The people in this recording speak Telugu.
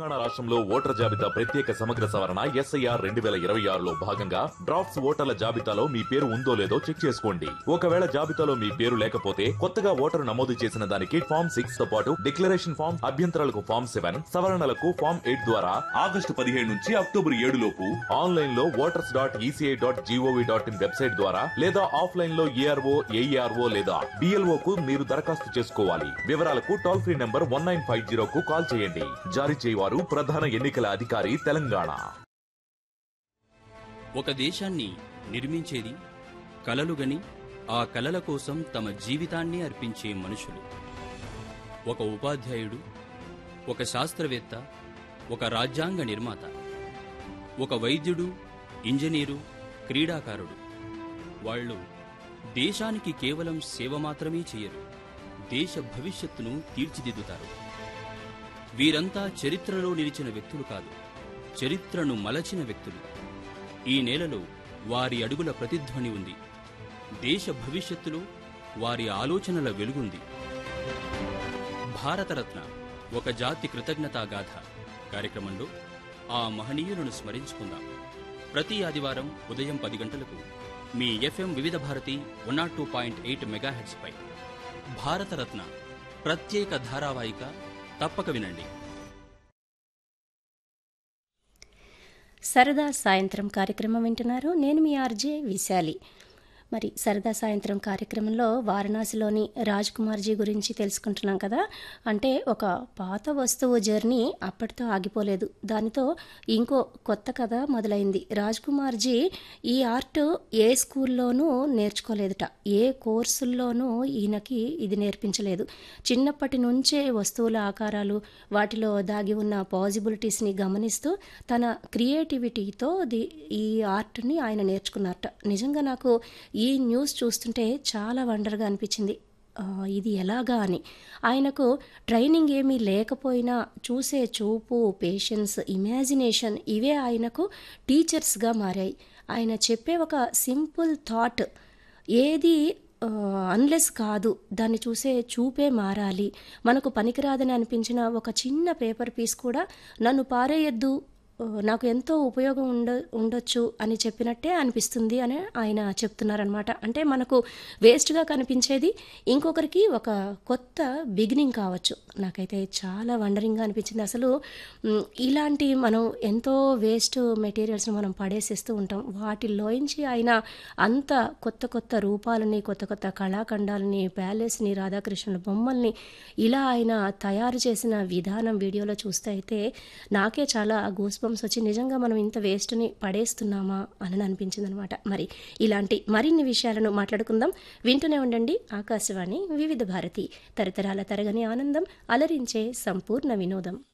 తెలంగాణ రాష్ట్రంలో ఓటర్ల జాబితా ప్రత్యేక సమగ్ర సవరణ ఎస్ఐఆర్ రెండు వేల ఇరవై ఆరులో భాగంగా డ్రాఫ్ట్స్ ఓటర్ల జాబితాలో మీ పేరు ఉందో లేదో చెక్ చేసుకోండి ఒకవేళ జాబితాలో మీ పేరు లేకపోతే కొత్తగా ఓటరు నమోదు చేసిన దానికి ఫామ్ సిక్స్ తో పాటు డిక్లరేషన్ ఫామ్ అభ్యంతరాలకు ఫామ్ సెవెన్ సవరణలకు ఫామ్ ఎయిట్ ద్వారా ఆగస్టు పదిహేడు నుంచి అక్టోబర్ ఏడు లోపు ఆన్లైన్ లో voters dot ECI dot GOV dot in website ద్వారా లేదా ఆఫ్లైన్ లో ఏఆర్ఓ ఏఈఆర్ఓ లేదా డిఎల్ఓ కు మీరు దరఖాస్తు చేసుకోవాలి వివరాలకు toll free number one nine five zero కు కాల్ చేయండి జారీ చేయవారు ప్రధాన ఎన్నికల అధికారి తెలంగాణ ఒక దేశాన్ని నిర్మించేది కలలుగని ఆ కలల కోసం తమ జీవితాన్ని అర్పించే మనుషులు ఒక ఉపాధ్యాయుడు ఒక శాస్త్రవేత్త ఒక రాజ్యాంగ నిర్మాత ఒక వైద్యుడు ఇంజనీరు క్రీడాకారుడు వాళ్ళు దేశానికి కేవలం సేవ మాత్రమే చేయరు దేశ భవిష్యత్తును తీర్చిదిద్దుతారు వీరంతా చరిత్రలో నిలిచిన వ్యక్తులు కాదు చరిత్రను మలచిన వ్యక్తులు ఈ నేలలో వారి అడుగుల ప్రతిధ్వని ఉంది దేశ భవిష్యత్తులో వారి ఆలోచనల వెలుగుంది భారతరత్న ఒక జాతి కృతజ్ఞతా గాథ కార్యక్రమంలో ఆ మహనీయులను స్మరించుకుందాం ప్రతి ఆదివారం ఉదయం పది గంటలకు మీ FM Vividh Bharati one nought two point eight మెగాహెట్స్పై భారతరత్న ప్రత్యేక ధారావాహిక తప్పక వినండి సరదా సాయంత్రం కార్యక్రమం వింటున్నారు నేను మీ ఆర్జే విశాలి మరి సరదా సాయంత్రం కార్యక్రమంలో వారణాసిలోని రాజ్ కుమార్జీ గురించి తెలుసుకుంటున్నాం కదా అంటే ఒక పాత వస్తువు జర్నీ అప్పటితో ఆగిపోలేదు దానితో ఇంకో కొత్త కథ మొదలైంది రాజ్ కుమార్జీ ఈ ఆర్ట్ ఏ స్కూల్లోనూ నేర్చుకోలేదుట ఏ కోర్సుల్లోనూ ఈయనకి ఇది నేర్పించలేదు చిన్నప్పటి నుంచే వస్తువుల ఆకారాలు వాటిలో దాగి ఉన్న పాజిబిలిటీస్ని గమనిస్తూ తన క్రియేటివిటీతో ది ఈ ఆర్ట్ని ఆయన నేర్చుకున్నారట నిజంగా నాకు ఈ న్యూస్ చూస్తుంటే చాలా వండర్గా అనిపించింది ఆ, ఇది ఎలాగా అని ఆయనకు ట్రైనింగ్ ఏమీ లేకపోయినా చూసే చూపు పేషెన్స్ ఇమాజినేషన్ ఇవే ఆయనకు టీచర్స్గా మారాయి ఆయన చెప్పే ఒక సింపుల్ థాట్ ఏది అన్లెస్ కాదు దాన్ని చూసే చూపే మారాలి మనకు పనికిరాదని అనిపించిన ఒక చిన్న పేపర్ పీస్ కూడా నన్ను పారేయద్దు ఆ, నాకు ఎంతో ఉపయోగం ఉండ ఉండొచ్చు అని చెప్పినట్టే అనిపిస్తుంది అని ఆయన చెప్తున్నారనమాట అంటే మనకు వేస్ట్గా కనిపించేది ఇంకొకరికి ఒక కొత్త బిగినింగ్ కావచ్చు నాకైతే చాలా వండరింగ్గా అనిపించింది అసలు మ్, ఇలాంటి మనం ఎంతో వేస్ట్ మెటీరియల్స్ని మనం పడేసేస్తూ ఉంటాం వాటిల్లోంచి ఆయన అంత కొత్త కొత్త రూపాలని కొత్త కొత్త కళాఖండాలని ప్యాలెస్ని రాధాకృష్ణుల బొమ్మల్ని ఇలా ఆయన తయారు చేసిన విధానం వీడియోలో చూస్తే అయితే నాకే చాలా గూస్ బంప్స్ వచ్చి నిజంగా మనం ఇంత వేస్ట్ని పడేస్తున్నామా అని అనిపించింది అనమాట మరి ఇలాంటి మరిన్ని విషయాలను మాట్లాడుకుందాం వింటూనే ఉండండి ఆకాశవాణి వివిధ భారతి తరతరాల తరగని ఆనందం అలరించే సంపూర్ణ వినోదం